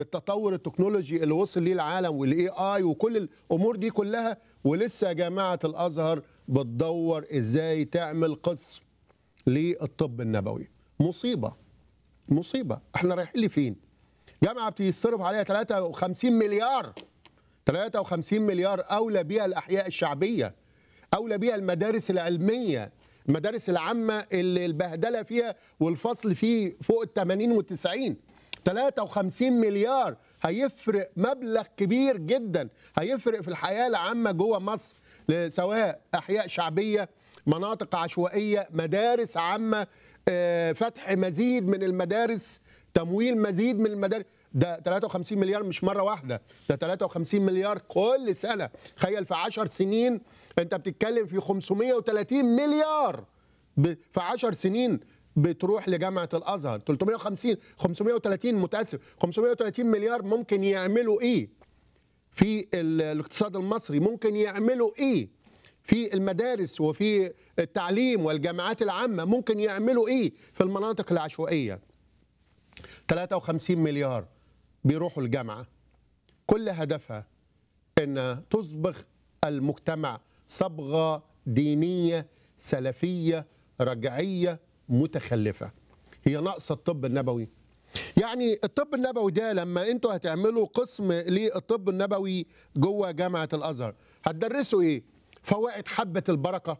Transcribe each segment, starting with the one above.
التطور التكنولوجي اللي وصل ليه العالم والاي اي وكل الامور دي كلها ولسه جامعه الازهر بتدور ازاي تعمل قسم للطب النبوي مصيبه مصيبه احنا رايحين لفين جامعه بتصرف عليها 53 مليار 53 مليار اولى بيها الاحياء الشعبيه اولى بيها المدارس العلميه المدارس العامه اللي البهدله فيها والفصل فيه فوق ال 80 وال 90 53 مليار هيفرق مبلغ كبير جدا هيفرق في الحياه العامه جوه مصر سواء احياء شعبيه مناطق عشوائيه مدارس عامه آه، فتح مزيد من المدارس تمويل مزيد من المدارس ده 53 مليار مش مره واحده ده 53 مليار كل سنه تخيل في 10 سنين انت بتتكلم في 530 مليار ب- في 10 سنين بتروح لجامعه الازهر 350 530 متاسف 530 مليار ممكن يعملوا ايه في ال- الاقتصاد المصري ممكن يعملوا ايه في المدارس وفي التعليم والجامعات العامه ممكن يعملوا ايه في المناطق العشوائيه 53 مليار بيروحوا الجامعه كل هدفها ان تصبغ المجتمع صبغه دينيه سلفيه رجعيه متخلفه هي ناقصه الطب النبوي يعني الطب النبوي ده لما انتوا هتعملوا قسم للطب النبوي جوه جامعه الازهر هتدرسوا ايه فوائد حبه البركه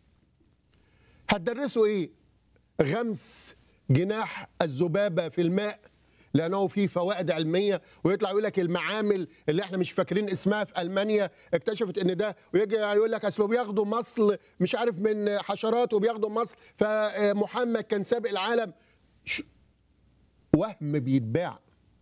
هتدرسوا ايه غمس جناح الذبابه في الماء لانه فيه فوائد علميه ويطلع يقول لك المعامل اللي احنا مش فاكرين اسمها في المانيا اكتشفت ان ده ويجي يقول لك اصله بياخدوا مصل مش عارف من حشرات وبياخدوا مصل فمحمد كان سابق العالم ش- وهم بيتباع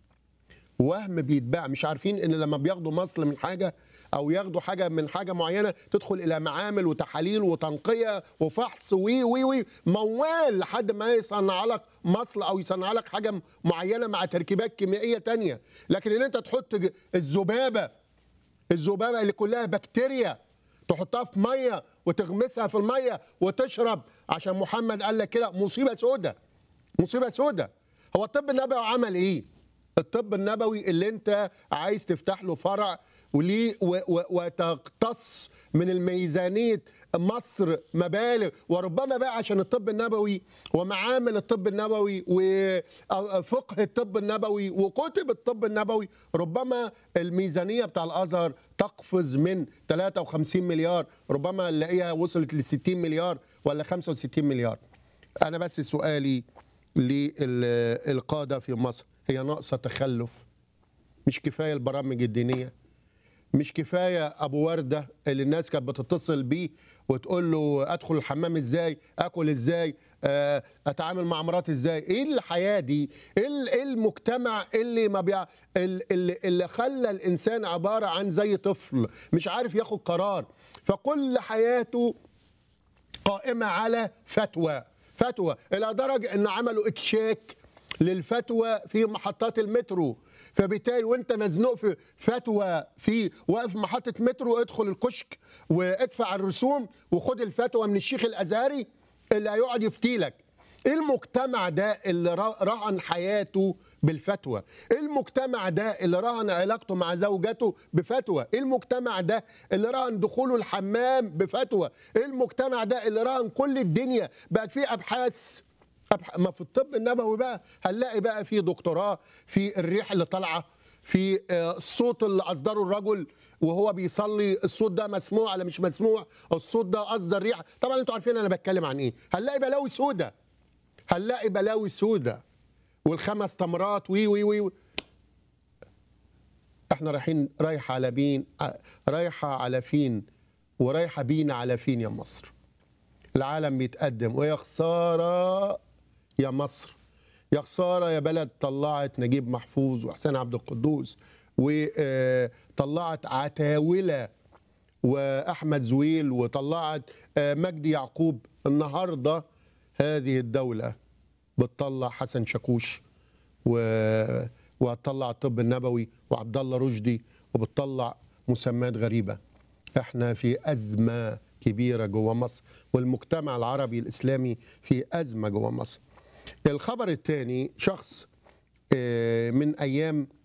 وهم بيتباع مش عارفين ان لما بياخدوا مصل من حاجه او ياخدوا حاجه من حاجه معينه تدخل الى معامل وتحاليل وتنقيه وفحص وي وي وي موال لحد ما يصنع لك مصل او يصنع لك حاجه معينه مع تركيبات كيميائيه تانية لكن ان انت تحط ج- الذبابه الذبابه اللي كلها بكتيريا تحطها في ميه وتغمسها في الميه وتشرب عشان محمد قال لك كده مصيبه سودة مصيبه سودة هو الطب النبوي عمل ايه الطب النبوي اللي انت عايز تفتح له فرع وليه و- و- وتقتص من الميزانيه مصر مبالغ وربما بقى عشان الطب النبوي ومعامل الطب النبوي وفقه الطب النبوي وكتب الطب النبوي ربما الميزانيه بتاع الازهر تقفز من 53 مليار ربما نلاقيها وصلت ل 60 مليار ولا 65 مليار انا بس سؤالي للقاده في مصر هي ناقصه تخلف مش كفايه البرامج الدينيه مش كفايه ابو ورده اللي الناس كانت بتتصل بيه وتقول له ادخل الحمام ازاي اكل ازاي آه، اتعامل مع مراتي ازاي ايه الحياه دي ايه ال- إيه المجتمع اللي ما بيع ال- اللي, اللي خلى الانسان عباره عن زي طفل مش عارف ياخد قرار فكل حياته قائمة على فتوى فتوى إلى درجة أن عملوا إكشاك للفتوى في محطات المترو فبالتالي وانت مزنوق في فتوى في واقف محطة مترو ادخل الكشك وادفع الرسوم وخد الفتوى من الشيخ الأزهري اللي هيقعد يفتيلك ايه المجتمع ده اللي را- رهن حياته بالفتوى ايه المجتمع ده اللي رهن علاقته مع زوجته بفتوى ايه المجتمع ده اللي رهن دخوله الحمام بفتوى ايه المجتمع ده اللي رهن كل الدنيا بقت فيه ابحاث أبح... ما في الطب النبوي بقى هنلاقي بقى في دكتوراه في الريح اللي طالعه في آه، الصوت اللي اصدره الرجل وهو بيصلي الصوت ده مسموع ولا مش مسموع الصوت ده اصدر ريحه طبعا انتوا عارفين انا بتكلم عن ايه هنلاقي بلاوي سودة هنلاقي بلاوي سودة والخمس تمرات وي وي وي احنا رايحين رايحه على بين ع- رايحه على فين ورايحه بينا على فين يا مصر العالم بيتقدم ويا خساره يا مصر يا خساره يا بلد طلعت نجيب محفوظ وحسين عبد القدوس وطلعت عتاوله واحمد زويل وطلعت آه، مجدي يعقوب النهارده هذه الدوله بتطلع حسن شاكوش و... وهتطلع الطب النبوي وعبد الله رشدي وبتطلع مسمات غريبه احنا في ازمه كبيره جوه مصر والمجتمع العربي الاسلامي في ازمه جوه مصر الخبر الثاني شخص آه، من ايام